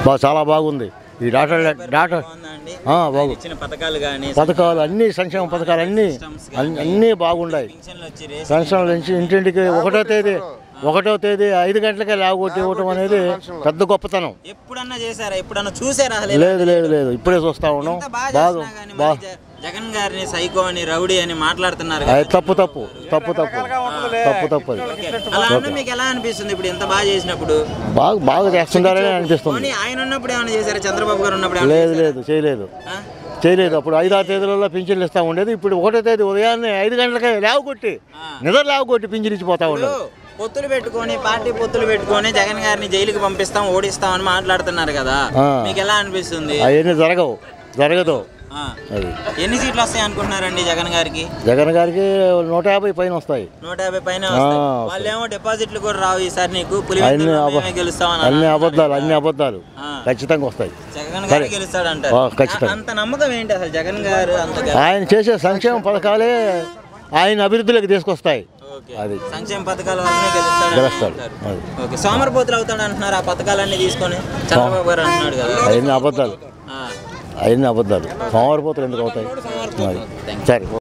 బా చాలా బాగుంది ఈ డాటా డాటా బాగుందా అండి ఆ, బాగు ఇచ్చిన పథకాలు కానీ పథకాలు అన్ని సంక్షేమ పథకాలు అన్నీ అన్ని- అన్నీ బాగున్నాయి పింఛన్లు వచ్చి రేస్ పెన్షన్ల నుంచి ఇంటింటికి ఒకటో తేదీ ఒకటో తేదీ ఐదు గంటలకే లాగొట్టి ఇవ్వటం అనేది పెద్ద గొప్పతనం ఎప్పుడన్నా చేశారా ఎప్పుడన్నా చూసారా అసలు లేదు లేదు లేదు ఇప్పుడే చూస్తా ఉన్నాం ఎంత బాగా బాగా చేసినా కానీ బా మరి జ- జగన్ గారిని సైకో అని రౌడీ అని మాట్లాడుతున్నారు అది కదా. తప్పు తప్పు తప్పు తప్పు తప్పు తప్పు అది ఓకే. అలా అన్న మీకు ఎలా అనిపిస్తుంది ఇప్పుడు ఎంత బాగా చేసినప్పుడు బాగా బాగా చేస్తుంటారని అనిపిస్తుంది పోనీ ఆయన ఉన్నప్పుడు ఏమైనా చేశారా చంద్రబాబు గారు ఉన్నప్పుడు ఏమైనా లేదు చేశారా? లేదు చేయలేదు ఆ? చేయలేదు అప్పుడు ఐదు ఆరు తేదీలలో పింఛన్లు ఇస్తా ఉండేది ఇప్పుడు ఒకటో తేదీ ఉదయాన్నే ఐదు గంటలకే లేవ కొట్టి ఆ. నిద్ర లేవ కొట్టి పింఛన్ ఇచ్చిపోతా ఇప్పుడు ఉండదు పొత్తులు పెట్టుకొని పార్టీ పొత్తులు పెట్టుకొని జగన్ గారిని జైలుకి పంపిస్తాం ఓడిస్తాం అని మాట్లాడుతున్నారు కదా ఆ. మీకు ఎలా అనిపిస్తుంది అవన్నీ జరగవు జరగదు ఆ. అది ఎన్ని సీట్లు వస్తాయి అనుకుంటున్నారండి జగన్ గారికి జగన్ గారికి నూట యాభై పైన వస్తాయి నూట యాభై పైన వస్తాయి ఆ, వాళ్ళేమో డిపాజిట్లు కూడా రావు ఈసారి నీకు అన్ని పులివెందులలో అబ- మేమే గెలుస్తామని అన్ని అన్నారు అబద్ధాలు కదా. అన్ని అబద్ధాలు ఆ. ఖచ్చితంగా వస్తాయి జగన్ గారు గెలుస్తాడంటారు ఆ, ఖచ్చితంగా. అంత నమ్మకం ఏంటి అసలు జగన్ గారు అంత గె- ఆయన చేసే సంక్షేమ పథకాలే ఆయన అభివృద్ధిలోకి తీసుకొస్తాయి ఓకే. అది సంక్షేమ పథకాల వల్లనే గెలుస్తాడు గెలుస్తాడు. అంటారు. అది. ఓకే సోమరపోతులు అవుతాడు అంటున్నారు ఆ పథకాలన్నీ తీసుకొని చంద్రబాబు గారు అంటున్నాడు కదా అవన్నీ అబద్ధాలు ఆ. అవన్నీ అబద్ధాలు సోమవారిపోతులు ఎందుకు అవుతాయి అది. సరే